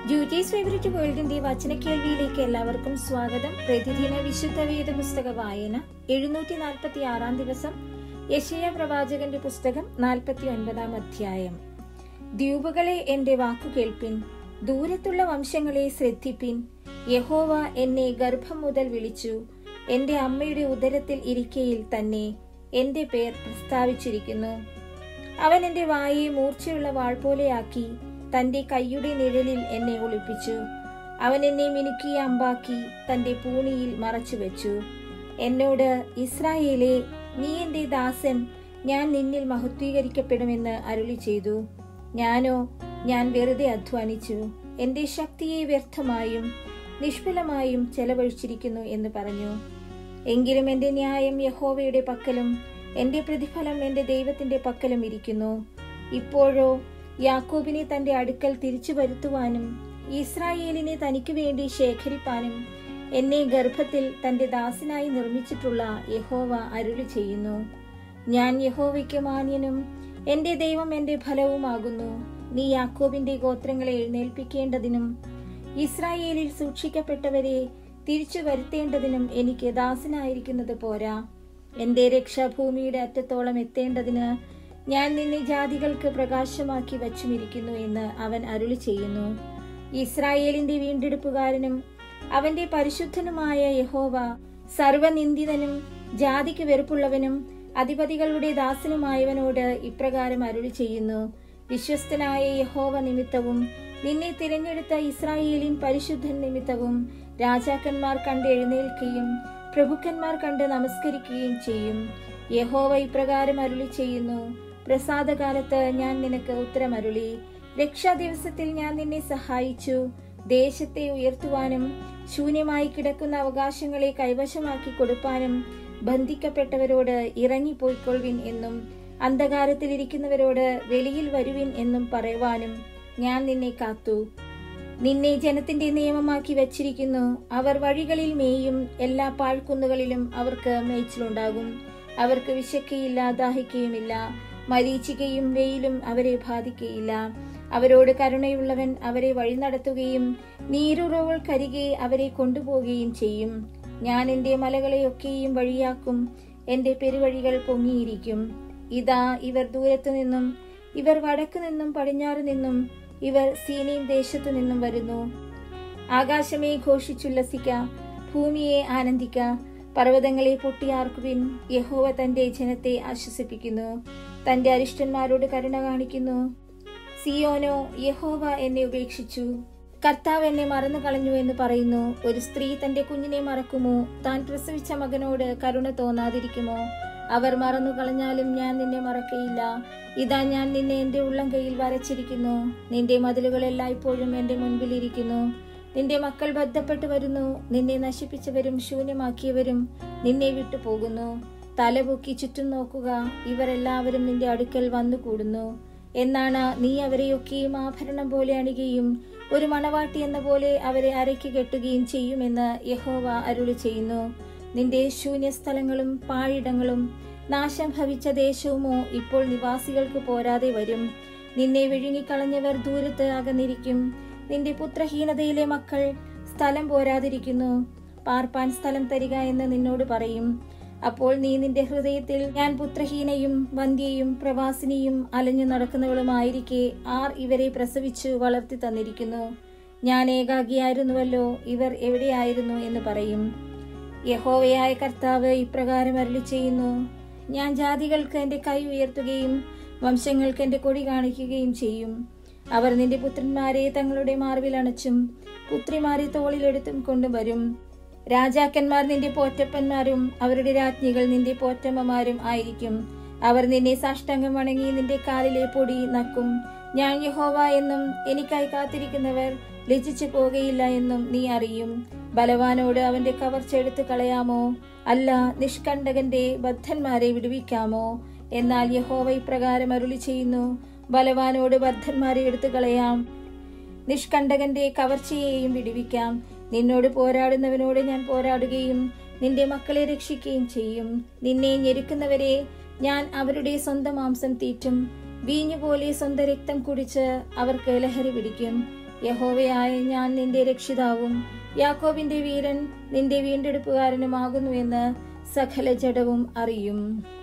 duties favourite വേൾഡിന്റെ വചനക്കേൾവിയിലേക്ക് എല്ലാവർക്കും സ്വാഗതം പ്രതിദിന വിശുദ്ധ വേദ പുസ്തക വായന എഴുന്നൂറ്റി നാൽപ്പത്തി ആറാം ദിവസം യശയ പ്രവാചകന്റെ പുസ്തകം നാൽപ്പത്തി ഒൻപതാം അധ്യായം ദ്വീപുകളെ എന്റെ വാക്കു കേൾപ്പിൻ ദൂരത്തുള്ള വംശങ്ങളെ ശ്രദ്ധിപ്പിൻ യഹോവ എന്നെ ഗർഭം മുതൽ വിളിച്ചു എന്റെ അമ്മയുടെ ഉദരത്തിൽ ഇരിക്കയിൽ തന്നെ എന്റെ പേർ പ്രസ്താവിച്ചിരിക്കുന്നു അവൻ എന്റെ വായെ മൂർച്ചയുള്ള വാൾ പോലെയാക്കി തന്റെ കൈയുടെ നിഴലിൽ എന്നെ ഒളിപ്പിച്ചു അവൻ എന്നെ മിനുക്കി അമ്പാക്കി തന്റെ പൂണിയിൽ മറച്ചു വെച്ചു എന്നോട് ഇസ്രായേലെ നീ എന്റെ ദാസൻ ഞാൻ നിന്നിൽ മഹത്വീകരിക്കപ്പെടുമെന്ന് അരുളി ചെയ്തു ഞാനോ ഞാൻ വെറുതെ അധ്വാനിച്ചു എന്റെ ശക്തിയെ വ്യർത്ഥമായും നിഷ്ഫലമായും ചെലവഴിച്ചിരിക്കുന്നു എന്ന് പറഞ്ഞു എങ്കിലും എന്റെ ന്യായം യഹോവയുടെ പക്കലും എന്റെ പ്രതിഫലം എന്റെ ദൈവത്തിന്റെ പക്കലും ഇരിക്കുന്നു ഇപ്പോഴോ യാക്കോബിനെ തന്റെ അടുക്കൽ തിരിച്ചു വരുത്തുവാനും ഇസ്രായേലിനെ തനിക്ക് വേണ്ടി ശേഖരിപ്പാനും എന്നെ ഗർഭത്തിൽ തന്റെ ദാസനായി നിർമ്മിച്ചിട്ടുള്ള യഹോവ അരുളി ചെയ്യുന്നു ഞാൻ യഹോവയ്ക്ക് മാന്യനും എന്റെ ദൈവം എന്റെ ഫലവുമാകുന്നു നീ യാക്കോബിന്റെ ഗോത്രങ്ങളെ എഴുന്നേൽപ്പിക്കേണ്ടതിനും ഇസ്രായേലിൽ സൂക്ഷിക്കപ്പെട്ടവരെ തിരിച്ചു വരുത്തേണ്ടതിനും എനിക്ക് ദാസനായിരിക്കുന്നത് പോരാ എന്റെ രക്ഷാഭൂമിയുടെ അറ്റത്തോളം എത്തേണ്ടതിന് ഞാൻ നിന്നെ ജാതികൾക്ക് പ്രകാശമാക്കി വച്ചുമിരിക്കുന്നു എന്ന് അവൻ അരുളി ചെയ്യുന്നു ഇസ്രായേലിന്റെ വീണ്ടെടുപ്പുകാരനും അവന്റെ പരിശുദ്ധനുമായ യഹോവ സർവനിന്ദിതനും ജാതിക്ക് വെറുപ്പുള്ളവനും അധിപതികളുടെ ദാസനുമായവനോട് ഇപ്രകാരം അരുളി ചെയ്യുന്നു വിശ്വസ്തനായ യഹോവ നിമിത്തവും നിന്നെ തിരഞ്ഞെടുത്ത ഇസ്രായേലിൻ പരിശുദ്ധൻ നിമിത്തവും രാജാക്കന്മാർ കണ്ട് എഴുന്നേൽക്കുകയും പ്രഭുക്കന്മാർ കണ്ട് നമസ്കരിക്കുകയും ചെയ്യും യഹോവ ഇപ്രകാരം അരുളി ചെയ്യുന്നു പ്രസാദകാലത്ത് ഞാൻ നിനക്ക് ഉത്തരമരുളി രക്ഷാ ദിവസത്തിൽ ഞാൻ നിന്നെ സഹായിച്ചു ദേശത്തെ ഉയർത്തുവാനും ശൂന്യമായി കിടക്കുന്ന അവകാശങ്ങളെ കൈവശമാക്കി കൊടുപ്പാനും ബന്ധിക്കപ്പെട്ടവരോട് ഇറങ്ങിപ്പോയിക്കൊള്ളുവിൻ എന്നും അന്ധകാരത്തിലിരിക്കുന്നവരോട് വെളിയിൽ വരുവിൻ എന്നും പറയുവാനും ഞാൻ നിന്നെ കാത്തു നിന്നെ ജനത്തിന്റെ നിയമമാക്കി വച്ചിരിക്കുന്നു അവർ വഴികളിൽ മേയും എല്ലാ പാഴ്ക്കുന്നുകളിലും അവർക്ക് മേച്ചിലുണ്ടാകും അവർക്ക് വിശക്കയില്ല ദാഹിക്കുകയുമില്ല മരീച്ചികയും വെയിലും അവരെ ബാധിക്കുകയില്ല അവരോട് കരുണയുള്ളവൻ അവരെ വഴി നടത്തുകയും നീരുറവുകൾ കരികെ അവരെ കൊണ്ടുപോവുകയും ചെയ്യും ഞാൻ എന്റെ മലകളെയൊക്കെയും വഴിയാക്കും എന്റെ പെരുവഴികൾ പൊങ്ങിയിരിക്കും ഇതാ ഇവർ ദൂരത്തു നിന്നും ഇവർ വടക്കു നിന്നും പടിഞ്ഞാറു നിന്നും ഇവർ സീനീം ദേശത്തു നിന്നും വരുന്നു ആകാശമേ ഘോഷിച്ചുല്ലസിക്ക ഭൂമിയെ ആനന്ദിക്ക പർവ്വതങ്ങളെ പൊട്ടിയാർക്കുവിൻ യഹോവ തന്റെ ജനത്തെ ആശ്വസിപ്പിക്കുന്നു തന്റെ അരിഷ്ടന്മാരോട് കരുണ കാണിക്കുന്നു സിയോനോ യഹോവ എന്നെ ഉപേക്ഷിച്ചു കർത്താവ് എന്നെ മറന്നു കളഞ്ഞു എന്ന് പറയുന്നു ഒരു സ്ത്രീ തന്റെ കുഞ്ഞിനെ മറക്കുമോ താൻ പ്രസവിച്ച മകനോട് കരുണ തോന്നാതിരിക്കുമോ അവർ മറന്നു കളഞ്ഞാലും ഞാൻ നിന്നെ മറക്കയില്ല ഇതാ ഞാൻ നിന്നെ എന്റെ ഉള്ളം കൈയിൽ വരച്ചിരിക്കുന്നു നിന്റെ മതിലുകൾ എല്ലായ്പ്പോഴും എന്റെ മുൻപിലിരിക്കുന്നു നിന്റെ മക്കൾ ബന്ധപ്പെട്ട് വരുന്നു നിന്നെ നശിപ്പിച്ചവരും ശൂന്യമാക്കിയവരും നിന്നെ വിട്ടു പോകുന്നു തലപൊക്കി ചുറ്റും നോക്കുക ഇവർ എല്ലാവരും നിന്റെ അടുക്കൽ വന്നുകൂടുന്നു എന്നാണ് നീ അവരെയൊക്കെയും ആഭരണം പോലെ അണികയും ഒരു മണവാട്ടി എന്ന പോലെ അവരെ അരയ്ക്ക് കെട്ടുകയും ചെയ്യുമെന്ന് യഹോവ അരുളി ചെയ്യുന്നു നിന്റെ ശൂന്യസ്ഥലങ്ങളും പാഴിടങ്ങളും നാശം ഭവിച്ച ദേശവുമോ ഇപ്പോൾ നിവാസികൾക്ക് പോരാതെ വരും നിന്നെ വിഴുങ്ങിക്കളഞ്ഞവർ ദൂരത്ത് അകന്നിരിക്കും നിന്റെ പുത്രഹീനതയിലെ മക്കൾ സ്ഥലം പോരാതിരിക്കുന്നു പാർപ്പാൻ സ്ഥലം തരിക എന്ന് നിന്നോട് പറയും അപ്പോൾ നീ നിന്റെ ഹൃദയത്തിൽ ഞാൻ പുത്രഹീനയും വന്ധ്യയും പ്രവാസിനിയും അലഞ്ഞു നടക്കുന്നവളുമായിരിക്കെ ആർ ഇവരെ പ്രസവിച്ചു വളർത്തി തന്നിരിക്കുന്നു ഞാൻ ഏകാഗിയായിരുന്നുവല്ലോ ഇവർ എവിടെയായിരുന്നു എന്ന് പറയും യഹോവയായ കർത്താവ് ഇപ്രകാരം അരളി ചെയ്യുന്നു ഞാൻ ജാതികൾക്ക് എന്റെ കൈ ഉയർത്തുകയും വംശങ്ങൾക്ക് എന്റെ കൊടി കാണിക്കുകയും ചെയ്യും അവർ നിന്റെ പുത്രന്മാരെ തങ്ങളുടെ മാർവിൽ അണച്ചും പുത്രിമാരെ തോളിലെടുത്തും കൊണ്ടുവരും രാജാക്കന്മാർ നിന്റെ പോറ്റപ്പന്മാരും അവരുടെ രാജ്ഞികൾ നിന്റെ പോറ്റമ്മമാരും ആയിരിക്കും അവർ നിന്നെ സാഷ്ടാംഗം വണങ്ങി നിന്റെ കാലിലെ പൊടി നക്കും ഞാൻ യഹോവ എന്നും എനിക്കായി കാത്തിരിക്കുന്നവർ ലജിച്ചു പോകയില്ല എന്നും നീ അറിയും ബലവാനോട് അവന്റെ കവർച്ച എടുത്തു കളയാമോ അല്ല നിഷ്കണ്ടകന്റെ ബദ്ധന്മാരെ വിടുവിക്കാമോ എന്നാൽ യഹോവ ഇപ്രകാരം അരുളി ചെയ്യുന്നു ബലവാനോട് ബദ്ധന്മാരെ എടുത്തു കളയാം നിഷ്കണ്ടകന്റെ കവർച്ചയെയും വിടുവിക്കാം നിന്നോട് പോരാടുന്നവനോട് ഞാൻ പോരാടുകയും നിന്റെ മക്കളെ രക്ഷിക്കുകയും ചെയ്യും നിന്നെ ഞെരുക്കുന്നവരെ ഞാൻ അവരുടെ സ്വന്തം മാംസം തീറ്റും വീഞ്ഞുപോലെ സ്വന്തം രക്തം കുടിച്ച് അവർക്ക് ലഹരി പിടിക്കും യഹോവയായ ഞാൻ നിന്റെ രക്ഷിതാവും യാക്കോബിന്റെ വീരൻ നിന്റെ വീണ്ടെടുപ്പുകാരനുമാകുന്നു എന്ന് സകല ജഡവും അറിയും